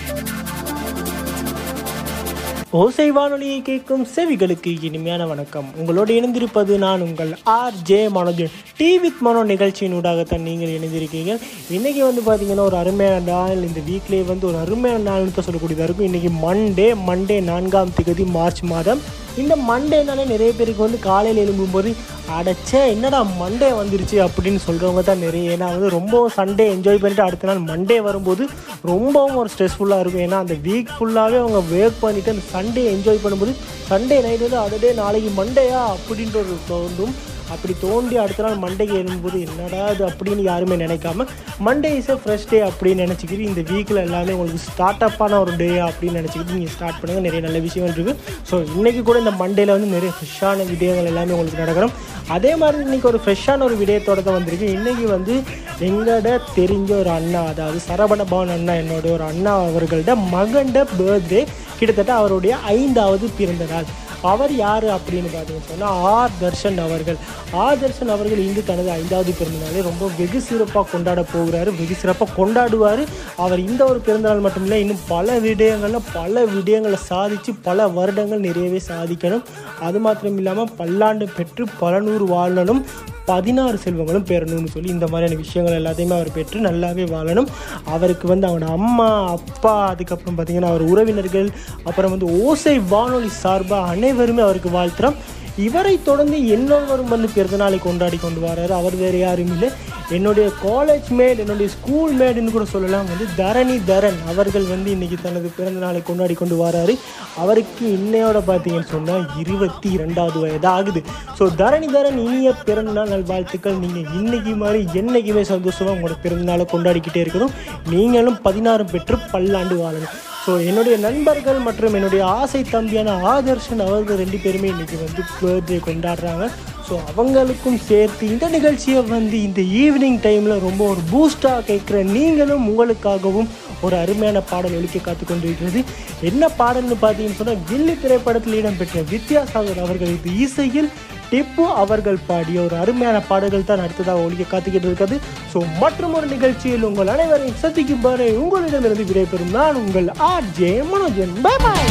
ஓசை வானொலியை கேட்கும் செவிகளுக்கு இனிமையான வணக்கம் உங்களோடு இணைந்திருப்பது நான் உங்கள் R J Manojan tea with Mano நிகழ்ச்சியினூடாகத்தான் நீங்கள் இணைந்திருக்கீங்க இன்னைக்கு வந்து பார்த்தீங்கன்னா ஒரு அருமையான நாள் இந்த வீக்லேயே வந்து ஒரு அருமையான நாள்னு தான் சொல்லக்கூடியதாக இருக்கும் இன்னைக்கு மண்டே மண்டே நான்காம் திகதி மார்ச் மாதம் இந்த மண்டேனாலே நிறைய பேருக்கு வந்து காலையில் எழும்பும்போது அடைச்சே என்னடா மண்டே வந்துருச்சு அப்படின்னு சொல்கிறவங்க தான் நிறைய ஏன்னா வந்து ரொம்ப சண்டே என்ஜாய் பண்ணிட்டு அடுத்த நாள் மண்டே வரும்போது ரொம்பவும் ஒரு ஸ்ட்ரெஸ்ஃபுல்லாக இருக்கும் ஏன்னா அந்த வீக் ஃபுல்லாகவே அவங்க ஒர்க் பண்ணிவிட்டு அந்த சண்டே என்ஜாய் பண்ணும்போது சண்டே நைட் வந்து அடடே நாளைக்கு மண்டேயா அப்படின்ற ஒரு தோன்றும் அப்படி தோண்டி அடுத்த நாள் மண்டேக்கு எழும்போது என்னடா அது அப்படின்னு யாருமே நினைக்காம Monday is a fresh day அப்படின்னு நினச்சிக்கிட்டு இந்த வீக்கில் எல்லாமே உங்களுக்கு ஸ்டார்ட் அப்பான ஒரு டே அப்படின்னு நினச்சிக்கிட்டு நீங்கள் ஸ்டார்ட் பண்ணுங்கள் நிறைய நல்ல விஷயங்கள் இருக்குது ஸோ இன்றைக்கி கூட இந்த மண்டேல வந்து நிறைய ஃப்ரெஷ்ஷான விடயங்கள் எல்லாமே உங்களுக்கு நடக்கணும் அதே மாதிரி இன்றைக்கி ஒரு ஃப்ரெஷ்ஷான ஒரு விடயத்தோட தான் வந்திருக்கு இன்றைக்கி வந்து எங்களோட தெரிஞ்ச ஒரு அண்ணா அதாவது சரவண பவன் அண்ணா என்னோட ஒரு அண்ணா அவர்களோட மகண்ட பர்த்டே கிட்டத்தட்ட அவருடைய ஐந்தாவது பிறந்த நாள் அவர் யார் அப்படின்னு பார்த்தீங்கன்னு சொன்னால் ஆர் தர்ஷன் அவர்கள் ஆர் தர்ஷன் அவர்கள் இங்கு தனது ஐந்தாவது பிறந்தநாளை ரொம்ப வெகு சிறப்பாக கொண்டாட போகிறாரு வெகு சிறப்பாக கொண்டாடுவார் அவர் இந்த ஒரு பிறந்தநாள் மட்டும் இல்லை இன்னும் பல விடயங்களில் பல விடயங்களை சாதித்து பல வருடங்கள் நிறையவே சாதிக்கணும் அது மாத்திரம் இல்லாமல் பல்லாண்டு பெற்று பல நூறு வாழணும் பதினாறு செல்வங்களும் பெறணும்னு சொல்லி இந்த மாதிரியான விஷயங்கள் எல்லாத்தையுமே அவர் பெற்று நல்லாவே வாழணும் அவருக்கு வந்து அவனோட அம்மா அப்பா அதுக்கப்புறம் பார்த்தீங்கன்னா அவர் உறவினர்கள் அப்புறம் வந்து ஓசை வானொலி சார்பாக அனைவருமே அவருக்கு வாழ்த்துறோம் இவரை தொடர்ந்து இன்னொருவரும் வந்து பிறந்தநாளை கொண்டாடி கொண்டு வராரு அவர் வேறு யாரும் இல்லை என்னுடைய காலேஜ் மேட் என்னுடைய ஸ்கூல் மேடுன்னு கூட சொல்லலாம் வந்து தரணி தரன் அவர்கள் வந்து இன்னைக்கு தனது பிறந்த நாளை கொண்டாடி கொண்டு வராரு அவருக்கு இன்னையோட பார்த்தீங்கன்னு சொன்னால் இருபத்தி இரண்டாவது வயது ஆகுது ஸோ தரணி தரன் இனிய பிறந்தநாள் நல்வாழ்த்துக்கள் நீங்கள் இன்னைக்கு மாதிரி என்னைக்குமே சந்தோஷமாக உங்களோட பிறந்தநாளை கொண்டாடிக்கிட்டே இருக்கணும் நீங்களும் பதினாறு பெற்று பல்லாண்டு வாழணும் ஸோ என்னுடைய நண்பர்கள் மற்றும் என்னுடைய ஆசை தம்பியான ஆதர்ஷன் அவர்கள் ரெண்டு பேருமே இன்னைக்கு வந்து பர்த்டே கொண்டாடுறாங்க ஸோ அவங்களுக்கும் சேர்த்து இந்த நிகழ்ச்சியை வந்து இந்த ஈவினிங் டைமில் ரொம்ப ஒரு பூஸ்டாக கேட்குற நீங்களும் உங்களுக்காகவும் ஒரு அருமையான பாடல் ஒழிக்க காத்து கொண்டிருக்கிறது என்ன பாடல்னு பார்த்தீங்கன்னு சொன்னால் கில்லி திரைப்படத்தில் இடம்பெற்ற வித்யாசாகர் அவர்களது இசையில் டிப்பு அவர்கள் பாடிய ஒரு அருமையான பாடல்கள் தான் அடுத்ததாக ஒழிக்க காத்துக்கிட்டு இருக்கிறது ஸோ மற்றும் ஒரு நிகழ்ச்சியில் உங்கள் அனைவரையும் சந்திக்கும் பாரு உங்களிடமிருந்து விடைபெறும் நான் உங்கள் R J Manojan bye bye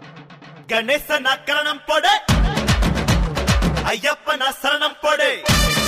கணேசனா கரணம் போடு ஐயப்பனா சரணம் போடு